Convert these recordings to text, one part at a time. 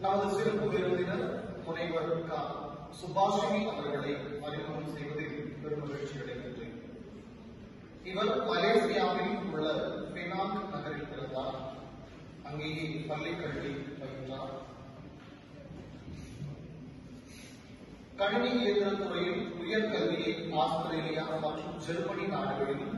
நமது சிறப்பு விருந்தினர் முனைவர் க. சுபாஷினி அவர்களை அறிமுகம் செய்வதில் பெரும் மகிழ்ச்சி அடைகின்றேன் இவர் மலேசியாவில் உள்ள பெனாங் நகரில் பிறந்தார் அங்கேயே பள்ளி கல்வி பயின்றார் கணினி இயந்திரத் துறையில் உயர்கல்வியை ஆஸ்திரேலியா மற்றும் ஜெர்மனி நாடுகளில்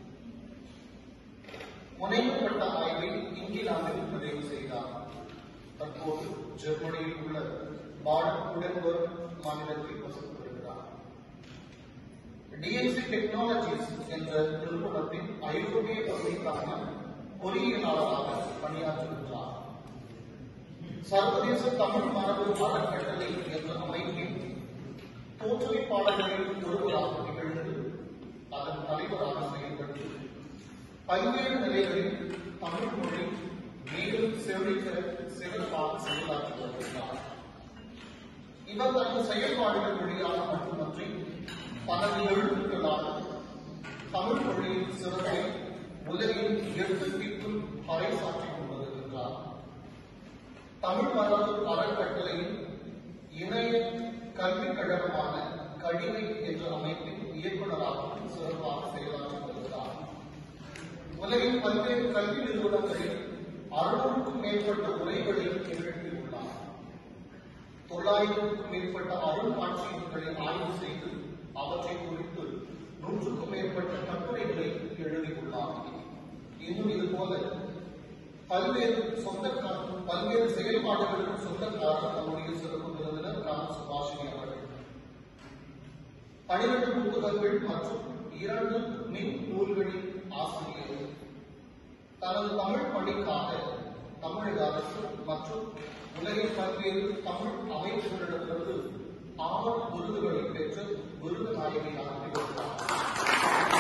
முனைவுப்பட்ட ஆய்வை இங்கிலாந்தில் நிறைவு செய்தார் தற்போது ஜெர்மனியில் உள்ள பாடன் உடன்பர்க் மாநிலத்தில் வசித்து வருகிறார் டிஎன்சி டெக்னாலஜிஸ் என்ற நிறுவனத்தின் ஐரோப்பிய பகுதிக்கான பொறியியலாளராக பணியாற்றுகின்றார் சர்வதேச தமிழ் மரபு அறக்கட்டளை என்ற அமைப்பின் தோற்றுவிப்பாளர்களில் ஒருவராக திகழ்ந்து அதன் தலைவராக செயல்பட்டு பல்வேறு நிலைகளில் தமிழ் மொழி மேலும் செழிக்க சிறப்பாக செயலாற்றி வருகிறார் இவர் தனது செயல்பாடுகள் வழியாக மட்டுமன்றி தனது எழுத்துக்களால் தமிழ் மொழியின் சிறப்பை உலகில் எடுத்துக்கிட்டும் பறைசாற்றிக் கொண்டிருக்கின்றார் தமிழ் மரபு அறக்கட்டளையின் இணைய கல்விக் கழகமான கடிவை என்ற அமைப்பின் இயக்குநராகவும் சிறப்பாக செயலாற்றி வருகிறார் உலகின் பல்வேறு கல்வி நிறுவனங்களில் அறுநூறுக்கும் மேற்பட்ட உரைகளை நிகழ்த்தியுள்ளார் தொள்ளாயிரத்துக்கும் மேற்பட்ட அருங்காட்சியகங்களை ஆய்வு செய்து அவற்றை குறித்து நூற்றுக்கும் மேற்பட்ட கட்டுரைகளை எழுதியுள்ளார் இன்னும் இது போல பல்வேறு சொந்தக்கார பல்வேறு செயல்பாடுகளுக்கு சொந்தக்காரர் நம்முடைய சிறப்பு விருந்தினர் ராம் சுபாஷினி அவர்கள் பனிரெண்டு புத்தகங்கள் மற்றும் இரண்டு மின் நூல்களின் ஆசிரியர் தனது தமிழ் பணிக்காக தமிழக அரசு மற்றும் உலகின் பல்வேறு தமிழ் அமைப்புகளிடமிருந்து ஆறு விருதுகளை பெற்று விருது நாயகியாக திகழ்கிறார்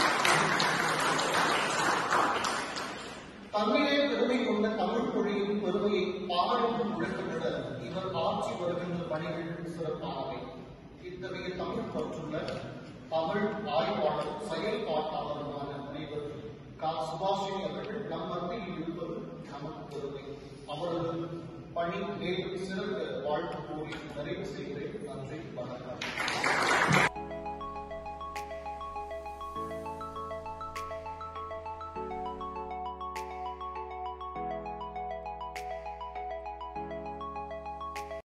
தன்மையே பெருமை கொண்ட தமிழ் மொழியின் பெருமையை பாராட்டும் முழக்கமிட இவர் ஆட்சி வருகின்ற பணிகள் சிறப்பானவை இத்தகைய தமிழ் பற்றுள்ள தமிழ் ஆய்வாளர் செயல்பாட்டாளருமான முனைவர் கா சுபாஷினி அவர்கள் நம் மத்தியில் இருப்பது நமக்கு பெருமை அவரது பணி மேலும் சிறந்த வாழ்த்து கூறி நிறைவு செய்கிறேன் நன்றி வணக்கம்